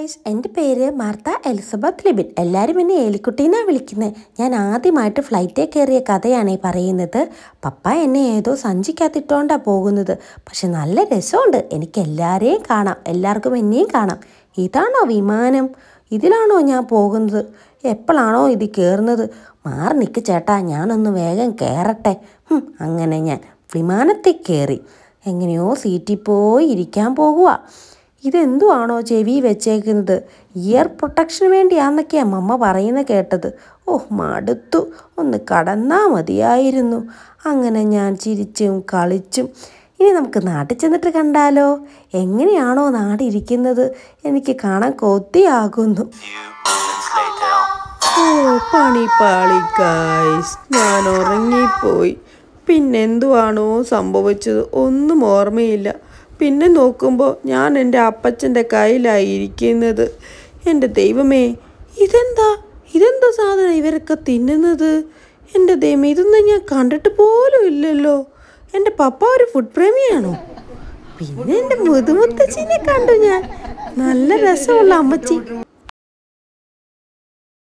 Guys എൻ്റെ പേര് Martha Elizabeth Libin എല്ലാവരും എന്നെ ഏലിക്കുട്ടീന്നാണ് വിളിക്കുന്നത് ഞാൻ ആദ്യമായിട്ട് ഫ്ലൈറ്റിൽ കയറിയ കഥയാണ് ഈ പറയുന്നത് പപ്പ എന്നെ ഏതോ സഞ്ചിക്കകത്തിട്ടോണ്ടാണ് പോകുന്നത് പക്ഷെ നല്ല രസമുണ്ട് എനിക്ക് എല്ലാവരെയും കാണാം എല്ലാവർക്കും എന്നെയും കാണാം ഇതാണോ വിമാനം ഇതിലാണോ ഞാൻ പോകുന്നത് എപ്പോഴാണോ ഇത് കയറുന്നത് മാറി നിൽക്ക് ചേട്ടാ ഞാനൊന്ന് വേഗം കയറട്ടെ ഹും, അങ്ങനെ ഞാൻ വിമാനത്തിൽ കയറി എങ്ങനെയോ സീറ്റിൽ പോയി ഇരിക്കാൻ പോകുക ഇതെന്തുവാണോ ചെവി വെച്ചേക്കുന്നത് ഇയർ പ്രൊട്ടക്ഷന് വേണ്ടിയാന്നൊക്കെയാണ് മമ്മ പറയുന്നത് കേട്ടത് ഓഹ് മടുത്തു ഒന്ന് കടന്നാ മതിയായിരുന്നു അങ്ങനെ ഞാൻ ചിരിച്ചും കളിച്ചും ഇനി നമുക്ക് നാട്ടിൽ ചെന്നിട്ട് കണ്ടാലോ എങ്ങനെയാണോ നാടിരിക്കുന്നത് എനിക്ക് കാണാൻ കൊതിയാകുന്നു few moments later. ഓ പണി പാളി ഗായ്സ് ഞാൻ ഉറങ്ങിപ്പോയി പിന്നെന്തുവാണോ സംഭവിച്ചത് ഒന്നും ഓർമ്മയില്ല പിന്നെ നോക്കുമ്പോൾ ഞാൻ എൻ്റെ അപ്പച്ചൻ്റെ കയ്യിലായിരിക്കുന്നത് എൻ്റെ ദൈവമേ ഇതെന്താ ഇതെന്താ സാധനം ഇവരൊക്കെ തിന്നുന്നത് എൻ്റെ ദൈവം ഇതൊന്നും ഞാൻ കണ്ടിട്ട് പോലും ഇല്ലല്ലോ എൻ്റെ പപ്പ ഒരു ഫുഡ് പ്രേമിയാണോ പിന്നെ എൻ്റെ മുതുമുത്തച്ഛനെ കണ്ടു ഞാൻ നല്ല രസമുള്ള അമ്മച്ചി